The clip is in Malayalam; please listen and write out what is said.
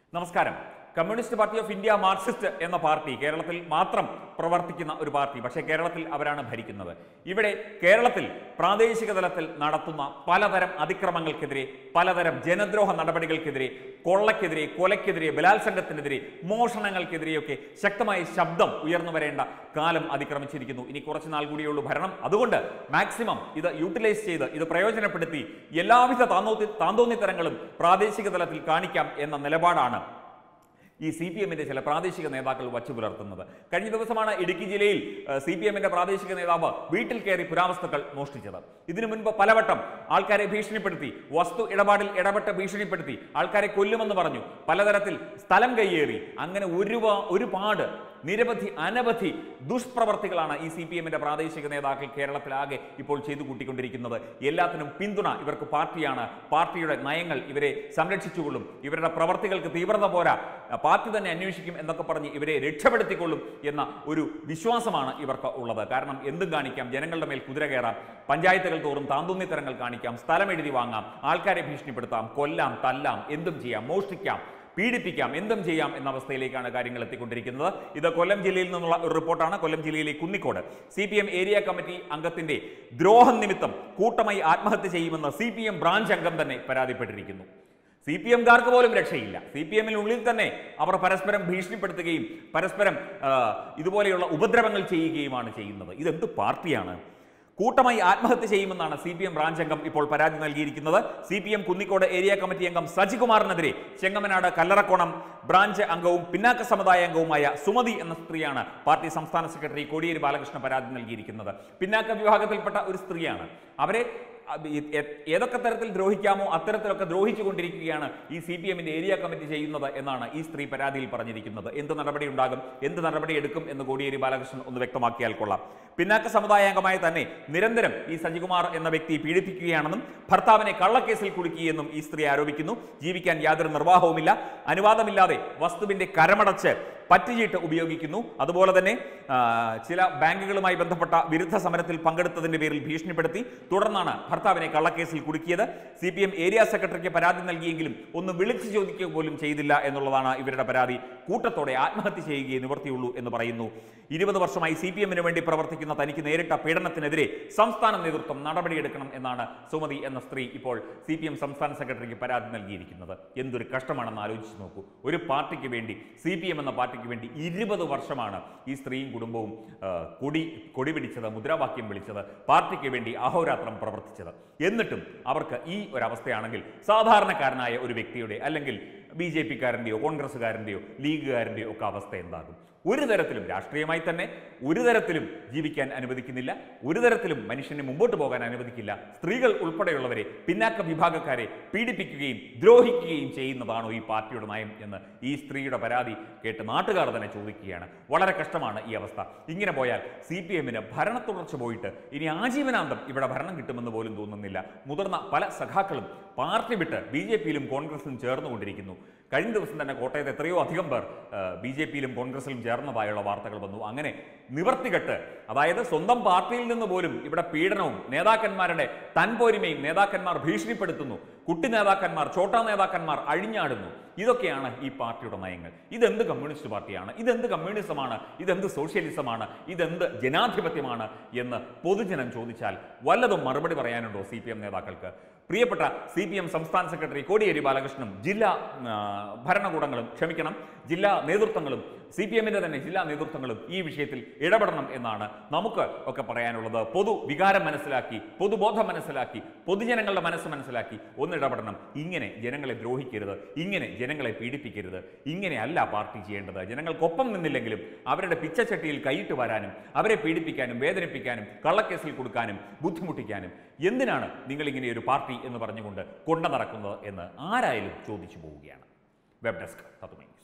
നമസ്കാരം Communist Party of India Marxist എന്ന പാർട്ടി കേരളത്തിൽ മാത്രം പ്രവർത്തിക്കുന്ന ഒരു പാർട്ടി പക്ഷേ കേരളത്തിൽ അവരാണ് ഭരിക്കുന്നത് ഇവിടെ കേരളത്തിൽ പ്രാദേശിക തലത്തിൽ നടത്തുന്ന പലതരം അതിക്രമങ്ങൾക്കെതിരെ പലതരം ജനദ്രോഹ നടപടികൾക്കെതിരെ കൊള്ളയ്ക്കെതിരെ കൊലയ്ക്കെതിരെ ബലാത്സംഗത്തിനെതിരെ മോഷണങ്ങൾക്കെതിരെയൊക്കെ ശക്തമായ ശബ്ദം ഉയർന്നു വരേണ്ട കാലം അതിക്രമിച്ചിരിക്കുന്നു ഇനി കുറച്ച് നാൾ കൂടിയുള്ളൂ ഭരണം അതുകൊണ്ട് മാക്സിമം ഇത് യൂട്ടിലൈസ് ചെയ്ത് ഇത് പ്രയോജനപ്പെടുത്തി എല്ലാവിധ താന്തോന്നി താന്തോന്നിത്തരങ്ങളും പ്രാദേശിക തലത്തിൽ കാണിക്കാം എന്ന നിലപാടാണ് ഈ സി പി എമ്മിന്റെ ചില പ്രാദേശിക നേതാക്കൾ വച്ചു പുലർത്തുന്നത് കഴിഞ്ഞ ദിവസമാണ് ഇടുക്കി ജില്ലയിൽ സി പി എമ്മിന്റെ പ്രാദേശിക നേതാവ് വീട്ടിൽ കയറി പുരാവസ്തുക്കൾ മോഷ്ടിച്ചത് ഇതിനു മുൻപ് പലവട്ടം ആൾക്കാരെ ഭീഷണിപ്പെടുത്തി വസ്തു ഇടപാടിൽ ഇടപെട്ട് ഭീഷണിപ്പെടുത്തി ആൾക്കാരെ കൊല്ലുമെന്ന് പറഞ്ഞു പലതരത്തിൽ സ്ഥലം കയ്യേറി അങ്ങനെ ഒരുപാ ഒരുപാട് നിരവധി അനവധി ദുഷ്പ്രവർത്തികളാണ് ഈ സി പി എമ്മിന്റെ പ്രാദേശിക നേതാക്കൾ കേരളത്തിലാകെ ഇപ്പോൾ ചെയ്തു കൂട്ടിക്കൊണ്ടിരിക്കുന്നത് എല്ലാത്തിനും പിന്തുണ ഇവർക്ക് പാർട്ടിയാണ് പാർട്ടിയുടെ നയങ്ങൾ ഇവരെ സംരക്ഷിച്ചുകൊള്ളും ഇവരുടെ പ്രവർത്തികൾക്ക് തീവ്രത പോരാ പാർട്ടി തന്നെ അന്വേഷിക്കും എന്നൊക്കെ പറഞ്ഞ് ഇവരെ രക്ഷപ്പെടുത്തിക്കൊള്ളും എന്ന ഒരു വിശ്വാസമാണ് ഇവർക്ക് ഉള്ളത് കാരണം എന്തും കാണിക്കാം ജനങ്ങളുടെ മേൽ കുതിര കയറാം പഞ്ചായത്തുകൾ തോറും താന്തോന്നിത്തരങ്ങൾ കാണിക്കാം സ്ഥലം എഴുതി വാങ്ങാം ആൾക്കാരെ ഭീഷണിപ്പെടുത്താം കൊല്ലാം തല്ലാം എന്തും ചെയ്യാം മോഷ്ടിക്കാം പീഡിപ്പിക്കാം എന്തും ചെയ്യാം എന്ന അവസ്ഥയിലേക്കാണ് കാര്യങ്ങൾ എത്തിക്കൊണ്ടിരിക്കുന്നത് ഇത് കൊല്ലം ജില്ലയിൽ നിന്നുള്ള ഒരു റിപ്പോർട്ടാണ് കൊല്ലം ജില്ലയിലെ Kunnicode C P M area committee അംഗത്തിന്റെ ദ്രോഹം നിമിത്തം കൂട്ടമായി ആത്മഹത്യ ചെയ്യുമെന്ന് സി പി എം ബ്രാഞ്ച് അംഗം തന്നെ പരാതിപ്പെട്ടിരിക്കുന്നു സി പി എംകാർക്ക് പോലും രക്ഷയില്ല സി പി എമ്മിനുള്ളിൽ തന്നെ അവർ പരസ്പരം ഭീഷണിപ്പെടുത്തുകയും പരസ്പരം ആ, ഇതുപോലെയുള്ള ഉപദ്രവങ്ങൾ ചെയ്യുകയുമാണ് ചെയ്യുന്നത് ഇതെന്ത് പാർട്ടിയാണ് കൂട്ടമായി ആത്മഹത്യ ചെയ്യുമെന്നാണ് സി പി എം ബ്രാഞ്ച് അംഗം ഇപ്പോൾ പരാതി നൽകിയിരിക്കുന്നത് C P M Kunnicode area committee അംഗം സജികുമാറിനെതിരെ ചെങ്ങമനാട് കല്ലറക്കോണം ബ്രാഞ്ച് അംഗവും പിന്നാക്ക സമുദായ അംഗവുമായ സുമതി എന്ന സ്ത്രീയാണ് പാർട്ടി സംസ്ഥാന സെക്രട്ടറി കോടിയേരി ബാലകൃഷ്ണ പരാതി നൽകിയിരിക്കുന്നത് പിന്നാക്ക വിഭാഗത്തിൽപ്പെട്ട ഒരു സ്ത്രീയാണ് അവരെ അത് ഈ- ഏ- ഏതൊക്കെ തരത്തിൽ ദ്രോഹിക്കാമോ അത്തരത്തിലൊക്കെ ദ്രോഹിച്ചു കൊണ്ടിരിക്കുകയാണ് ഈ സി പി എമ്മിന്റെ ഏരിയ കമ്മിറ്റി ചെയ്യുന്നത് എന്നാണ് ഈ സ്ത്രീ പരാതിയിൽ പറഞ്ഞിരിക്കുന്നത് എന്ത് നടപടി ഉണ്ടാകും എന്ത് നടപടി എടുക്കും എന്ന് കോടിയേരി ബാലകൃഷ്ണൻ ഒന്ന് വ്യക്തമാക്കിയാൽ കൊള്ളാം പിന്നാക്ക സമുദായാംഗമായ തന്നെ നിരന്തരം ഈ സജികുമാർ എന്ന വ്യക്തി പീഡിപ്പിക്കുകയാണെന്നും ഭർത്താവിനെ കള്ളക്കേസിൽ കുടുക്കിയെന്നും ഈ സ്ത്രീ ആരോപിക്കുന്നു ജീവിക്കാൻ യാതൊരു നിർവാഹവുമില്ല അനുവാദമില്ലാതെ വസ്തുവിന്റെ കരമടച്ച് പറ്റുചീട്ട് ഉപയോഗിക്കുന്നു അതുപോലെ തന്നെ ആ, ചില ബാങ്കുകളുമായി ബന്ധപ്പെട്ട വിരുദ്ധ സമരത്തിൽ പങ്കെടുത്തതിന്റെ പേരിൽ ഭീഷണിപ്പെടുത്തി തുടർന്നാണ് ഭർത്താവിനെ കള്ളക്കേസിൽ കുടുക്കിയത് സി പി എം ഏരിയ സെക്രട്ടറിക്ക് പരാതി നൽകിയെങ്കിലും ഒന്ന് വിളിച്ചു ചോദിക്കുക പോലും ചെയ്തില്ല എന്നുള്ളതാണ് ഇവരുടെ പരാതി കൂട്ടത്തോടെ ആത്മഹത്യ ചെയ്യുകയേ നിവർത്തിയുള്ളൂ എന്ന് പറയുന്നു ഇരുപത് വർഷമായി സി പി എമ്മിന് വേണ്ടി പ്രവർത്തിക്കുന്ന തനിക്ക് നേരിട്ട പീഡനത്തിനെതിരെ സംസ്ഥാന നേതൃത്വം നടപടിയെടുക്കണം എന്നാണ് സുമതി എന്ന സ്ത്രീ ഇപ്പോൾ സി പി എം സംസ്ഥാന സെക്രട്ടറിക്ക് പരാതി നൽകിയിരിക്കുന്നത് എന്തൊരു കഷ്ടമാണെന്ന് ആലോചിച്ച് നോക്കൂ ഒരു പാർട്ടിക്ക് വേണ്ടി സി പി എം എന്ന പാർട്ടിക്ക് വേണ്ടി ഇരുപത് വർഷമാണ് ഈ സ്ത്രീയും കുടുംബവും ആ, കൊടി കൊടി പിടിച്ചത് മുദ്രാവാക്യം വിളിച്ചത് പാർട്ടിക്ക് വേണ്ടി അഹോരാത്രം പ്രവർത്തിച്ചത് എന്നിട്ടും അവർക്ക് ഈ ഒരവസ്ഥയാണെങ്കിൽ സാധാരണക്കാരനായ ഒരു വ്യക്തിയുടെ അല്ലെങ്കിൽ ബി ജെ പിക്കാരൻ്റെയോ കോൺഗ്രസ്സുകാരൻ്റെയോ ലീഗുകാരൻ്റെയോ ഒക്കെ അവസ്ഥ എന്താകും ഒരു തരത്തിലും രാഷ്ട്രീയമായി തന്നെ ഒരു തരത്തിലും ജീവിക്കാൻ അനുവദിക്കുന്നില്ല ഒരു തരത്തിലും മനുഷ്യനെ മുമ്പോട്ട് പോകാൻ അനുവദിക്കില്ല സ്ത്രീകൾ ഉൾപ്പെടെയുള്ളവരെ പിന്നാക്ക വിഭാഗക്കാരെ പീഡിപ്പിക്കുകയും ദ്രോഹിക്കുകയും ചെയ്യുന്നതാണോ ഈ പാർട്ടിയുടെ നയം എന്ന് ഈ സ്ത്രീയുടെ പരാതി കേട്ട് നാട്ടുകാർ തന്നെ ചോദിക്കുകയാണ് വളരെ കഷ്ടമാണ് ഈ അവസ്ഥ ഇങ്ങനെ പോയാൽ സി പി എമ്മിന് ഭരണത്തുടർച്ച പോയിട്ട് ഇനി ആജീവനാന്തം ഇവിടെ ഭരണം കിട്ടുമെന്ന് പോലും തോന്നുന്നില്ല മുതിർന്ന പല സഖാക്കളും പാർട്ടി വിട്ട് ബി ജെ പിയിലും കോൺഗ്രസിലും ചേർന്നുകൊണ്ടിരിക്കുന്നു കഴിഞ്ഞ ദിവസം തന്നെ കോട്ടയത്ത് എത്രയോ അധികം പേർ ബി ജെ പിയിലും കോൺഗ്രസിലും ചേർന്നതായുള്ള വാർത്തകൾ വന്നു അങ്ങനെ നിവർത്തികെട്ട് അതായത് സ്വന്തം പാർട്ടിയിൽ നിന്ന് പോലും ഇവിടെ പീഡനവും നേതാക്കന്മാരുടെ തൻപോരിമയും നേതാക്കന്മാർ ഭീഷണിപ്പെടുത്തുന്നു കുട്ടി നേതാക്കന്മാർ ചോട്ടാ നേതാക്കന്മാർ അഴിഞ്ഞാടുന്നു ഇതൊക്കെയാണ് ഈ പാർട്ടിയുടെ നയങ്ങൾ ഇതെന്ത് കമ്മ്യൂണിസ്റ്റ് പാർട്ടിയാണ് ഇതെന്ത് കമ്മ്യൂണിസമാണ് ഇതെന്ത് സോഷ്യലിസമാണ് ഇതെന്ത് ജനാധിപത്യമാണ് എന്ന് പൊതുജനം ചോദിച്ചാൽ വല്ലതും മറുപടി പറയാനുണ്ടോ സി പി എം നേതാക്കൾക്ക് പ്രിയപ്പെട്ട സി പി എം സംസ്ഥാന സെക്രട്ടറി കോടിയേരി ബാലകൃഷ്ണനും ജില്ലാ ആ, ഭരണകൂടങ്ങളും ക്ഷമിക്കണം ജില്ലാ നേതൃത്വങ്ങളും സി പി എമ്മിന്റെ തന്നെ ജില്ലാ നേതൃത്വങ്ങളും ഈ വിഷയത്തിൽ ഇടപെടണം എന്നാണ് നമുക്ക് ഒക്കെ പറയാനുള്ളത് പൊതു വികാരം മനസ്സിലാക്കി പൊതുബോധം മനസ്സിലാക്കി പൊതുജനങ്ങളുടെ മനസ്സ് മനസ്സിലാക്കി ഒന്ന് ഇടപെടണം ഇങ്ങനെ ജനങ്ങളെ ദ്രോഹിക്കരുത് ഇങ്ങനെ ജനങ്ങളെ പീഡിപ്പിക്കരുത് ഇങ്ങനെയല്ല പാർട്ടി ചെയ്യേണ്ടത് ജനങ്ങൾക്കൊപ്പം നിന്നില്ലെങ്കിലും അവരുടെ പിച്ചച്ചട്ടിയിൽ കൈയിട്ട് വരാനും അവരെ പീഡിപ്പിക്കാനും വേദനിപ്പിക്കാനും കള്ളക്കേസിൽ കൊടുക്കാനും ബുദ്ധിമുട്ടിക്കാനും എന്തിനാണ് നിങ്ങൾ ഇങ്ങനെ ഒരു പാർട്ടി എന്ന് പറഞ്ഞുകൊണ്ട് കൊണ്ടു നടക്കുന്നത് എന്ന് ആരായാലും ചോദിച്ചു പോവുകയാണ് വെബ് ഡെസ്ക് തത്തുമൈ